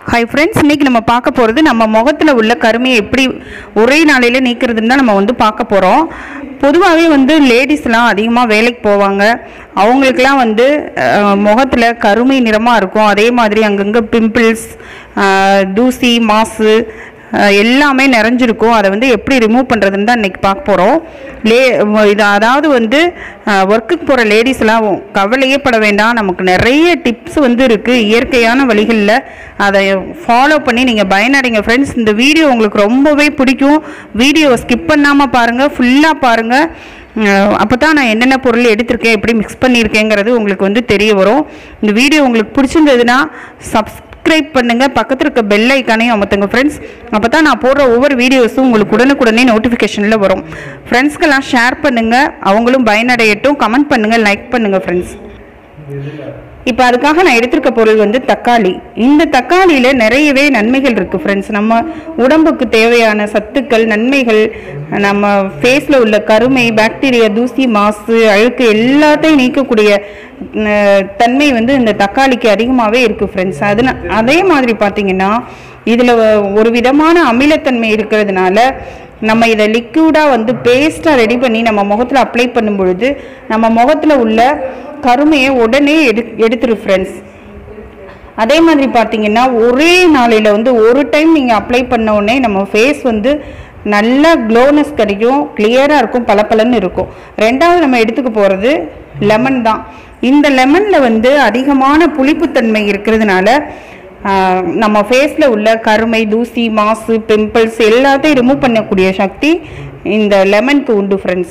hi friends இன்னைக்கு நம்ம பார்க்க போகிறது நம்ம முகத்தில் உள்ள கருமையை எப்படி ஒரே நாளையில் நீக்கிறதுன்னு தான் நம்ம வந்து பார்க்க போகிறோம் பொதுவாகவே வந்து லேடிஸ்லாம் அதிகமாக வேலைக்கு போவாங்க அவங்களுக்குலாம் வந்து முகத்தில் கருமை நிறமாக இருக்கும் அதே மாதிரி அங்கங்கே பிம்பிள்ஸ் தூசி மாசு அஹ், எல்லாமே நிறைஞ்சிருக்கும் அதை வந்து எப்படி ரிமூவ் பண்ணுறதுன்னு தான் இன்றைக்கி பார்க்க போகிறோம் லே இது அதாவது வந்து ஒர்க்குக்கு போகிற லேடிஸ்லாம் கவலையே பட வேண்டாம் நமக்கு நிறைய டிப்ஸ் வந்து இருக்குது இயற்கையான வழிகளில் அதை ஃபாலோ பண்ணி நீங்கள் பயனடைங்க ஃப்ரெண்ட்ஸ் இந்த வீடியோ உங்களுக்கு ரொம்பவே பிடிக்கும் வீடியோவை ஸ்கிப் பண்ணாமல் பாருங்கள் ஃபுல்லாக பாருங்கள் அப்போ தான் நான் என்னென்ன பொருள் எடுத்திருக்கேன் எப்படி மிக்ஸ் பண்ணியிருக்கேங்கிறது உங்களுக்கு வந்து தெரிய வரும் இந்த வீடியோ உங்களுக்கு பிடிச்சிருந்ததுன்னா சப்ஸ்கிரைப் பண்ணுங்கள் பக்கத்தில் இருக்க பெல் ஐக்கானையும் அமர்த்துங்க ஃப்ரெண்ட்ஸ் அப்போ தான் நான் போடுற ஒவ்வொரு வீடியோஸும் உங்களுக்கு உடனுக்குடனே நோட்டிஃபிகேஷனில் வரும் ஃப்ரெண்ட்ஸ்க்கெல்லாம் ஷேர் பண்ணுங்கள் அவங்களும் பயனடையட்டும் கமெண்ட் பண்ணுங்கள் லைக் பண்ணுங்கள் ஃப்ரெண்ட்ஸ் இப்போ அதுக்காக நான் எடுத்திருக்க பொருள் வந்து தக்காளி இந்த தக்காளியில் நிறையவே நன்மைகள் இருக்குது ஃப்ரெண்ட்ஸ் நம்ம உடம்புக்கு தேவையான சத்துக்கள் நன்மைகள் நம்ம ஃபேஸில் உள்ள கருமை பாக்டீரியா தூசி மாசு அழுக்கு எல்லாத்தையும் நீக்கக்கூடிய அஹ், தன்மை வந்து இந்த தக்காளிக்கு அதிகமாகவே இருக்குது ஃப்ரெண்ட்ஸ் அது அதே மாதிரி பார்த்தீங்கன்னா இதில் ஒரு விதமான அமிலத்தன்மை இருக்கிறதுனால நம்ம இதை லிக்யூடாக வந்து பேஸ்ட்டாக ரெடி பண்ணி நம்ம முகத்தில் அப்ளை பண்ணும் பொழுது நம்ம முகத்தில் உள்ள கருமையை உடனே எடு எடுத்துரு ஃப்ரெண்ட்ஸ் அதே மாதிரி பார்த்தீங்கன்னா ஒரே நாளையில் வந்து ஒரு டைம் நீங்கள் அப்ளை பண்ண உடனே நம்ம ஃபேஸ் வந்து நல்லா க்ளோனஸ் கிடைக்கும் கிளியராக இருக்கும் பளபளன்னு இருக்கும் ரெண்டாவது நம்ம எடுத்துக்க போகிறது லெமன் தான் இந்த லெமனில் வந்து அதிகமான புளிப்புத்தன்மை இருக்கிறதுனால ஆஹ், நம்ம ஃபேஸில் உள்ள கருமை தூசி மாசு பிம்பிள்ஸ் எல்லாத்தையும் ரிமூவ் பண்ணக்கூடிய சக்தி இந்த லெமனுக்கு உண்டு ஃப்ரெண்ட்ஸ்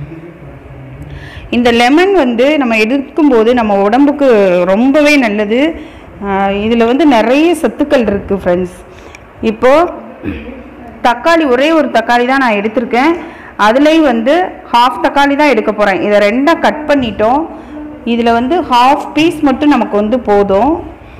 இந்த லெமன் வந்து நம்ம எடுக்கும்போது நம்ம உடம்புக்கு ரொம்பவே நல்லது இதில் வந்து நிறைய சத்துக்கள் இருக்குது ஃப்ரெண்ட்ஸ் இப்போது தக்காளி ஒரே ஒரு தக்காளி தான் நான் எடுத்திருக்கேன் அதுலேயும் வந்து ஹாஃப் தக்காளி தான் எடுக்க போகிறேன் இதை ரெண்டாக கட் பண்ணிட்டோம் இதில் வந்து ஹாஃப் பீஸ் மட்டும் நமக்கு வந்து போதும்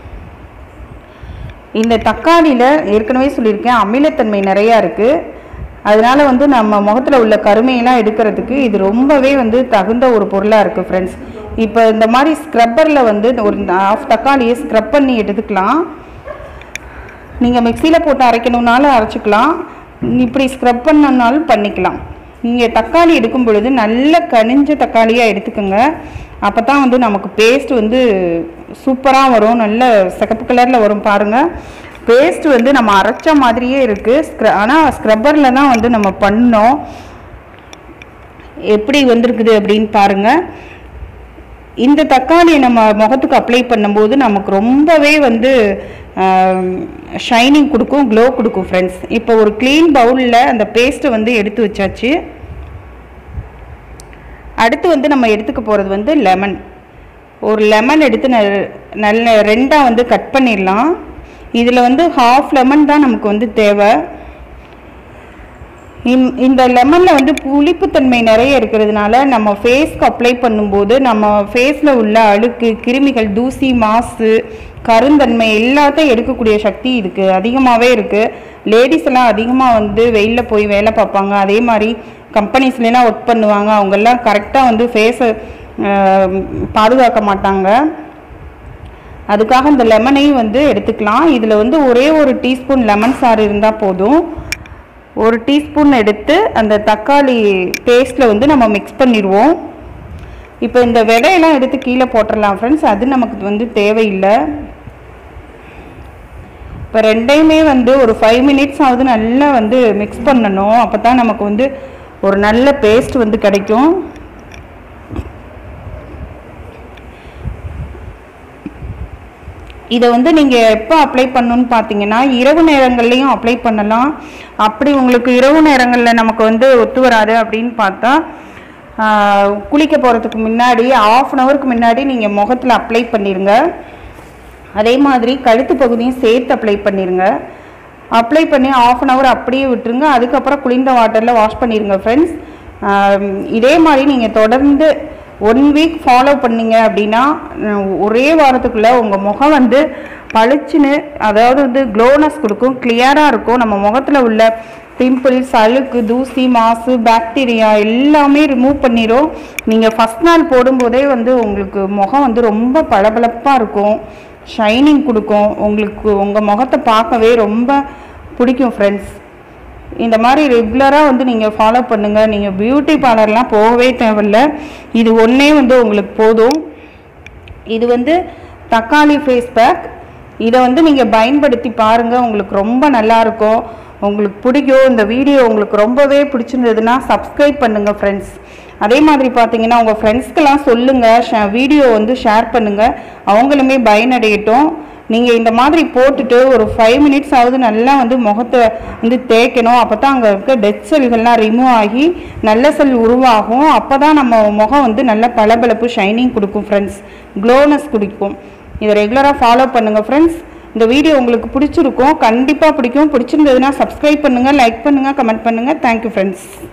இந்த தக்காளியில் ஏற்கனவே சொல்லியிருக்கேன் அமிலத்தன்மை நிறையா இருக்குது அதனால வந்து நம்ம முகத்தில் உள்ள கருமையெல்லாம் எடுக்கிறதுக்கு இது ரொம்பவே வந்து தகுந்த ஒரு பொருளாக இருக்குது ஃப்ரெண்ட்ஸ் இப்போ இந்த மாதிரி ஸ்க்ரப்பரில் வந்து ஒரு ஆஃப் தக்காளியை ஸ்க்ரப் பண்ணி எடுத்துக்கலாம் நீங்கள் மிக்சியில் போட்டு அரைக்கணுன்னாலும் அரைச்சிக்கலாம் இப்படி ஸ்க்ரப் பண்ணனாலும் பண்ணிக்கலாம் நீங்கள் தக்காளி எடுக்கும் பொழுது நல்ல கனிஞ்ச தக்காளியாக எடுத்துக்கோங்க அப்போ தான் வந்து நமக்கு பேஸ்ட் வந்து சூப்பராக வரும் நல்ல சிகப்பு கலரில் வரும் பாருங்கள் பேஸ்ட் வந்து நம்ம அரைச்ச மாதிரியே இருக்குது ஸ்க்ர ஆனால் ஸ்க்ரப்பரில் தான் வந்து நம்ம பண்ணோம் எப்படி வந்திருக்குது அப்படின்னு பாருங்கள் இந்த தக்காளியை நம்ம முகத்துக்கு அப்ளை பண்ணும்போது நமக்கு ரொம்பவே வந்து ஷைனிங் கொடுக்கும் க்ளோ கொடுக்கும் ஃப்ரெண்ட்ஸ் இப்போ ஒரு க்ளீன் பவுலில் அந்த பேஸ்ட்டை வந்து எடுத்து வச்சாச்சு அடுத்து வந்து நம்ம எடுத்துக்க போகிறது வந்து லெமன் ஒரு லெமன் எடுத்து ந- நல்ல ரெண்டாக வந்து கட் பண்ணிடலாம் இதில் வந்து ஹாஃப் லெமன் தான் நமக்கு வந்து தேவை இந்- இந்த லெமனில் வந்து புளிப்புத்தன்மை நிறைய இருக்கிறதுனால நம்ம ஃபேஸ்க்கு அப்ளை பண்ணும்போது நம்ம ஃபேஸில் உள்ள அழுக்கு கிருமிகள் தூசி மாசு கருந்தன்மை எல்லாத்தையும் எடுக்கக்கூடிய சக்தி இதுக்கு அதிகமாகவே இருக்குது லேடிஸ் எல்லாம் அதிகமாக வந்து வெயிலில் போய் வேலை பார்ப்பாங்க அதே மாதிரி கம்பெனிஸ்லாம் ஒர்க் பண்ணுவாங்க அவங்கெல்லாம் கரெக்டாக வந்து ஃபேஸை பாதுகாக்க மாட்டாங்க அதுக்காக இந்த லெமனையும் வந்து எடுத்துக்கலாம் இதில் வந்து ஒரே ஒரு டீஸ்பூன் லெமன் சாறு இருந்தால் போதும் ஒரு டீஸ்பூன் எடுத்து அந்த தக்காளி பேஸ்ட்டில் வந்து நம்ம மிக்ஸ் பண்ணிடுவோம் இப்போ இந்த விதையெல்லாம் எடுத்து கீழே போட்டுடலாம் ஃப்ரெண்ட்ஸ் அது நமக்கு வந்து தேவையில்லை இப்போ ரெண்டையுமே வந்து ஒரு ஃபைவ் மினிட்ஸ் ஆகுது நல்லா வந்து மிக்ஸ் பண்ணணும் அப்போ தான் நமக்கு வந்து ஒரு நல்ல பேஸ்ட் வந்து கிடைக்கும் இதை வந்து நீங்கள் எப்போ அப்ளை பண்ணணும்னு பார்த்தீங்கன்னா இரவு நேரங்கள்லையும் அப்ளை பண்ணலாம் அப்படி உங்களுக்கு இரவு நேரங்களில் நமக்கு வந்து ஒத்து வராது அப்படின்னு பார்த்தா ஆஹ், குளிக்க போகிறதுக்கு முன்னாடி ஆஃப் அன் ஹவருக்கு முன்னாடி நீங்கள் முகத்தில் அப்ளை பண்ணிடுங்க அதே மாதிரி கழுத்து பகுதியும் சேர்த்து அப்ளை பண்ணிடுங்க அப்ளை பண்ணி ஆஃப் அன் ஹவர் அப்படியே விட்டுருங்க அதுக்கப்புறம் குளிர்ந்த வாட்டரில் வாஷ் பண்ணிடுங்க ஃப்ரெண்ட்ஸ் இதே மாதிரி நீங்கள் தொடர்ந்து ஒன் வீக் ஃபாலோ பண்ணீங்க அப்படின்னா அஹ், ஒரே வாரத்துக்குள்ளே உங்கள் முகம் வந்து பளிச்சுன்னு அதாவது வந்து க்ளோனஸ் கொடுக்கும் கிளியராக இருக்கும் நம்ம முகத்தில் உள்ள பிம்பிள்ஸ் அழுக்கு தூசி மாசு பாக்டீரியா எல்லாமே ரிமூவ் பண்ணிடும் நீங்கள் ஃபஸ்ட் நாள் போடும்போதே வந்து உங்களுக்கு முகம் வந்து ரொம்ப பளபளப்பாக இருக்கும் ஷைனிங் கொடுக்கும் உங்களுக்கு உங்கள் முகத்தை பார்க்கவே ரொம்ப பிடிக்கும் ஃப்ரெண்ட்ஸ் இந்த மாதிரி ரெகுலராக வந்து நீங்கள் ஃபாலோ பண்ணுங்கள் நீங்கள் பியூட்டி பார்லர்லாம் போகவே தேவையில்ல இது ஒன்றே வந்து உங்களுக்கு போதும் இது வந்து தக்காளி ஃபேஸ் பேக் இதை வந்து நீங்கள் பயன்படுத்தி பாருங்கள் உங்களுக்கு ரொம்ப நல்லா இருக்கும் உங்களுக்கு பிடிக்கும் இந்த வீடியோ உங்களுக்கு ரொம்பவே பிடிச்சிருந்ததுன்னா சப்ஸ்கிரைப் பண்ணுங்கள் ஃப்ரெண்ட்ஸ் அதே மாதிரி பார்த்தீங்கன்னா உங்கள் ஃப்ரெண்ட்ஸ்க்கெல்லாம் சொல்லுங்கள் ஷ வீடியோ வந்து ஷேர் பண்ணுங்கள் அவங்களுமே பயனடையட்டும் நீங்கள் இந்த மாதிரி போட்டுட்டு ஒரு ஃபைவ் மினிட்ஸ் ஆகுது நல்லா வந்து முகத்தை வந்து தேய்க்கணும் அப்போ தான் அங்கே இருக்க டெட் செல்கள்லாம் ரிமூவ் ஆகி நல்ல செல் உருவாகும் அப்போ தான் நம்ம முகம் வந்து நல்ல பளபளப்பு ஷைனிங் கொடுக்கும் ஃப்ரெண்ட்ஸ் க்ளோனஸ் கொடுக்கும் இதை ரெகுலராக ஃபாலோ பண்ணுங்கள் ஃப்ரெண்ட்ஸ் இந்த வீடியோ உங்களுக்கு பிடிச்சிருக்கும் கண்டிப்பாக பிடிக்கும் பிடிச்சிருந்ததுன்னா சப்ஸ்கிரைப் பண்ணுங்கள் லைக் பண்ணுங்கள் கமெண்ட் பண்ணுங்கள் தேங்க்யூ ஃப்ரெண்ட்ஸ்